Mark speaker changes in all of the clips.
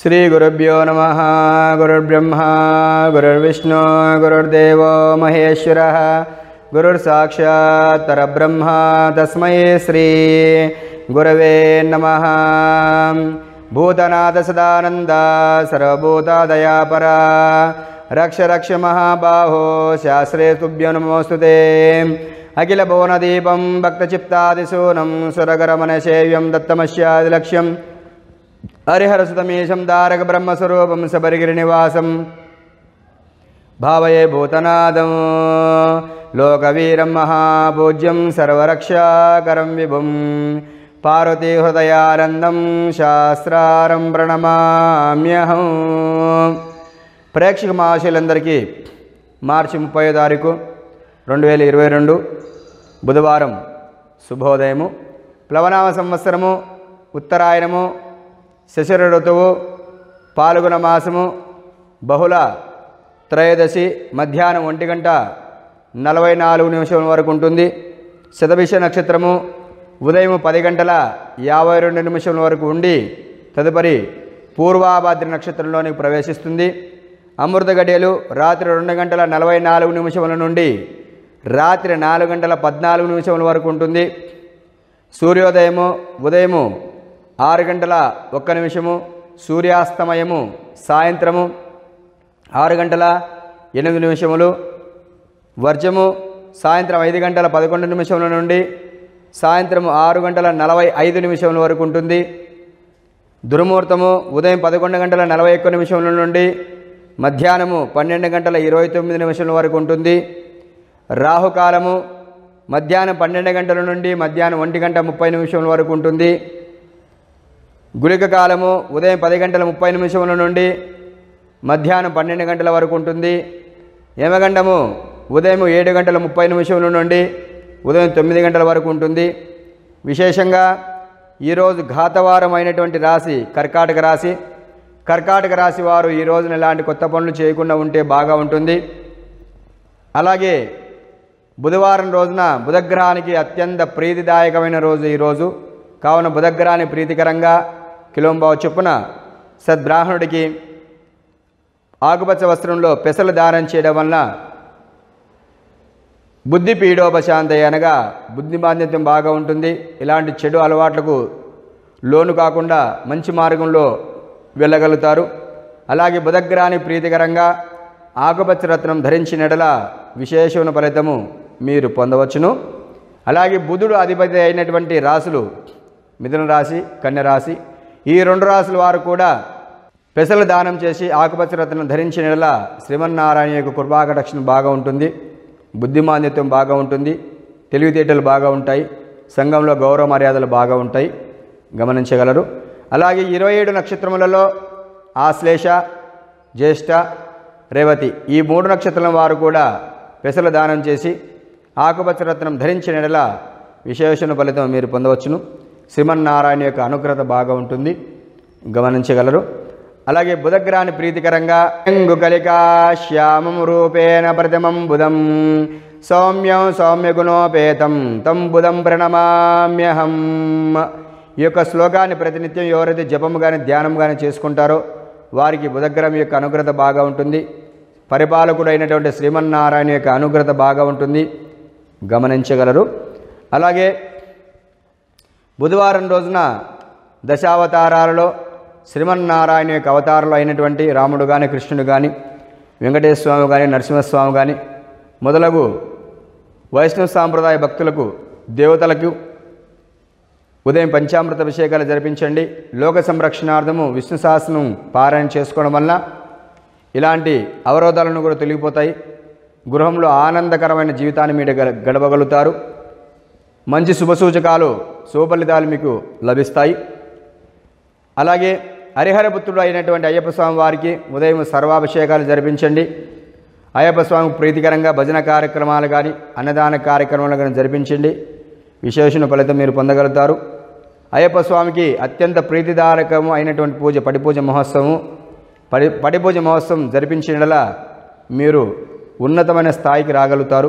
Speaker 1: శ్రీగురుభ్యో నమ గురుర్బ్రహ్మ గురుర్విష్ణు గురుర్దేవో మహేశ్వర గురుర్సాక్షాత్ పరబ్రహ్మ తస్మై శ్రీ గురవే నమ భూతనాథ సదానంద సర్వభూతాదయాపరా రక్ష రక్ష మహాబాహో శాస్త్రే తుభ్యో నమోస్తుతే అఖిల భువనదీపం భక్తచిత్తాదిశూనం సురగరమనసేవ్యం దత్తమస్యాదిలక్ష్యం హరిహరసుతమీశం తారక బ్రహ్మస్వరూపం సబరిగిరి నివాసం భావయే భూతనాదం లోకవీరం మహాపూజ్యం సర్వరక్షాకరం విభుం పార్వతీ హృదయానందం శాస్త్రారం ప్రణమామ్యహం ప్రేక్షక మహాశయులందరికీ మార్చి ముప్పై తారీఖు రెండు వేల ఇరవై రెండు బుధవారం శుభోదయము ప్లవనామ సంవత్సరము ఉత్తరాయణము శశిర ఋతువు పాల్గొన మాసము బహుళ త్రయోదశి మధ్యాహ్నం ఒంటి గంట నలభై నాలుగు నిమిషం వరకు ఉంటుంది శతభిష నక్షత్రము ఉదయం పది గంటల యాభై రెండు నిమిషం వరకు ఉండి తదుపరి పూర్వాభాద్ర నక్షత్రంలోనికి ప్రవేశిస్తుంది అమృత గడియలు రాత్రి రెండు గంటల నలభై నాలుగు నిమిషముల నుండి రాత్రి నాలుగు గంటల పద్నాలుగు నిమిషముల వరకు ఉంటుంది సూర్యోదయము ఉదయము ఆరు గంటల ఒక్క నిమిషము సూర్యాస్తమయము సాయంత్రము ఆరు గంటల ఎనిమిది నిమిషములు వర్జము సాయంత్రం ఐదు గంటల పదకొండు నిమిషముల నుండి సాయంత్రం ఆరు గంటల నలభై ఐదు నిమిషముల వరకు ఉంటుంది దుర్ముహూర్తము ఉదయం పదకొండు గంటల నలభై ఒక్క నిమిషముల నుండి మధ్యాహ్నము పన్నెండు గంటల ఇరవై తొమ్మిది నిమిషముల వరకు ఉంటుంది రాహుకాలము మధ్యాహ్నం పన్నెండు గంటల నుండి మధ్యాహ్నం ఒంటి గంట ముప్పై నిమిషముల వరకు ఉంటుంది గుళిక కాలము ఉదయం పది గంటల ముప్పై నిమిషముల నుండి మధ్యాహ్నం పన్నెండు గంటల వరకు ఉంటుంది యమగండము ఉదయం ఏడు గంటల ముప్పై నిమిషముల నుండి ఉదయం తొమ్మిది గంటల వరకు ఉంటుంది విశేషంగా ఈరోజు ఘాతవారం అయినటువంటి రాశి కర్కాటక రాశి కర్కాటక రాశి వారు ఈ రోజున ఇలాంటి కొత్త పనులు చేయకుండా ఉంటే బాగా ఉంటుంది అలాగే బుధవారం రోజున బుధగ్రహానికి అత్యంత ప్రీతిదాయకమైన రోజు ఈరోజు కావున బుధగ్రహాన్ని ప్రీతికరంగా కిలోంబావు చొప్పున సద్బ్రాహ్మణుడికి ఆకుపచ్చ వస్త్రంలో పెసలు దానం చేయడం వలన బుద్ధి పీడోపశాంతయ్య అనగా బుద్ధి బాధ్యత్యం బాగా ఉంటుంది ఇలాంటి చెడు అలవాట్లకు లోను కాకుండా మంచి మార్గంలో వెళ్ళగలుగుతారు అలాగే బుధగ్రహాన్ని ప్రీతికరంగా ఆకుపచ్చ రత్నం ధరించినడల విశేషమైన ఫలితము మీరు పొందవచ్చును అలాగే బుధుడు అధిపతి అయినటువంటి రాశులు మిథున రాశి కన్య రాశి ఈ రెండు రాశుల వారు కూడా పెసలు దానం చేసి ఆకుపచ్చ రత్నం ధరించిన శ్రీమన్నారాయణ యొక్క కృపాకటక్షణ బాగా ఉంటుంది బుద్ధిమాంద్యత్వం బాగా ఉంటుంది తెలివితేటలు బాగా ఉంటాయి సంఘంలో గౌరవ మర్యాదలు బాగా ఉంటాయి గమనించగలరు అలాగే ఇరవై ఏడు నక్షత్రములలో ఆశ్లేష జ్యేష్ఠ రేవతి ఈ మూడు నక్షత్రాల వారు కూడా పెసలు దానం చేసి ఆకుపచ్చ రత్నం ధరించిన ఎడల విశేషణ ఫలితం మీరు పొందవచ్చును శ్రీమన్నారాయణ యొక్క అనుగ్రత బాగా ఉంటుంది గమనించగలరు అలాగే బుధగ్రహాన్ని ప్రీతికరంగా కలికా శ్యామం రూపేణ ప్రతిమం బుధం సౌమ్యం సౌమ్యగుణోపేతం తం బుధం ప్రణమామ్యహం ఈ యొక్క శ్లోకాన్ని ప్రతినిత్యం ఎవరైతే జపము కానీ ధ్యానం కానీ చేసుకుంటారో వారికి బుధగ్రహం యొక్క అనుగ్రత బాగా ఉంటుంది పరిపాలకుడు అయినటువంటి శ్రీమన్నారాయణ యొక్క అనుగ్రత బాగా ఉంటుంది గమనించగలరు అలాగే బుధవారం రోజున దశావతారాలలో శ్రీమన్నారాయణ యొక్క అవతారాలు అయినటువంటి రాముడు కానీ కృష్ణుడు కానీ వెంకటేశ్వర స్వామి కానీ నరసింహస్వామి కానీ మొదలగు వైష్ణవ సాంప్రదాయ భక్తులకు దేవతలకు ఉదయం పంచామృత అభిషేకాలు జరిపించండి లోక సంరక్షణార్థము విష్ణు సహస్రం పారాయణ చేసుకోవడం వల్ల ఇలాంటి అవరోధాలను కూడా తొలగిపోతాయి గృహంలో ఆనందకరమైన జీవితాన్ని మీరు గడ- గడపగలుగుతారు మంచి శుభసూచకాలు శుభఫలితాలు మీకు లభిస్తాయి అలాగే హరిహరపుత్రుడు అయినటువంటి అయ్యప్ప స్వామి వారికి ఉదయం సర్వాభిషేకాలు జరిపించండి అయ్యప్ప స్వామికి ప్రీతికరంగా భజన కార్యక్రమాలు కానీ అన్నదాన కార్యక్రమాలు కానీ జరిపించండి విశేషణ ఫలితం మీరు పొందగలుగుతారు అయ్యప్ప స్వామికి అత్యంత ప్రీతిదారకము అయినటువంటి పూజ పడిపూజ మహోత్సవం పడి పడిపూజ మహోత్సవం జరిపించినలా మీరు ఉన్నతమైన స్థాయికి రాగలుగుతారు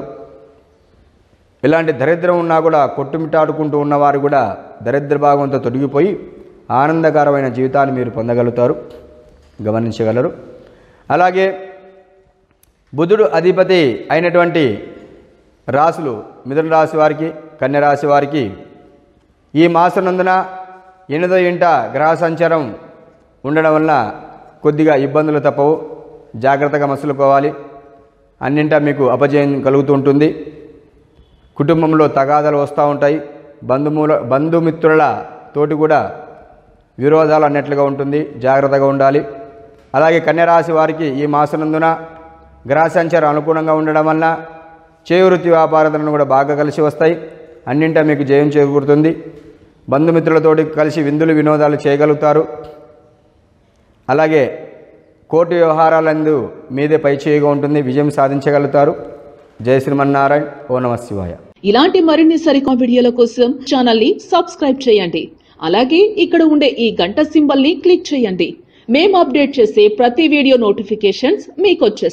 Speaker 1: ఇలాంటి దరిద్రం ఉన్నా కూడా కొట్టుమిట్టాడుకుంటూ ఉన్నవారు కూడా దరిద్ర భాగంతో తొలగిపోయి ఆనందకరమైన జీవితాన్ని మీరు పొందగలుగుతారు గమనించగలరు అలాగే బుధుడు అధిపతి అయినటువంటి రాసులు మిథున రాశి వారికి కన్య రాశి వారికి ఈ మాసనందున ఎనిమిదో ఇంట గ్రహ సంచారం ఉండడం వలన కొద్దిగా ఇబ్బందులు తప్పవు జాగ్రత్తగా మసులుకోవాలి అన్నింటా మీకు అపజయం కలుగుతూ ఉంటుంది కుటుంబంలో తగాదాలు వస్తూ ఉంటాయి బంధుమూల బంధుమిత్రుల తోటి కూడా విరోధాలు అన్నట్లుగా ఉంటుంది జాగ్రత్తగా ఉండాలి అలాగే కన్యరాశి వారికి ఈ మాసనందున గ్రహ సంచారం అనుకూలంగా ఉండడం వలన చేవృత్తి వ్యాపారాలను కూడా బాగా కలిసి వస్తాయి అన్నింటా మీకు జయం చేకూరుతుంది బంధుమిత్రులతోటి కలిసి విందులు వినోదాలు చేయగలుగుతారు అలాగే కోర్టు వ్యవహారాలందు మీదే పై చేయిగా ఉంటుంది విజయం సాధించగలుగుతారు జయ శ్రీమన్నారాయణ ఓ నమ శివాయ
Speaker 2: ఇలాంటి మరిన్ని సరికొత్త వీడియోల కోసం ఛానల్ ని సబ్స్క్రైబ్ చేయండి అలాగే ఇక్కడ ఉండే ఈ గంట సింబల్ ని క్లిక్ చేయండి మేము అప్డేట్ చేసే ప్రతి వీడియో నోటిఫికేషన్స్ మీకు వచ్చేస్తాయి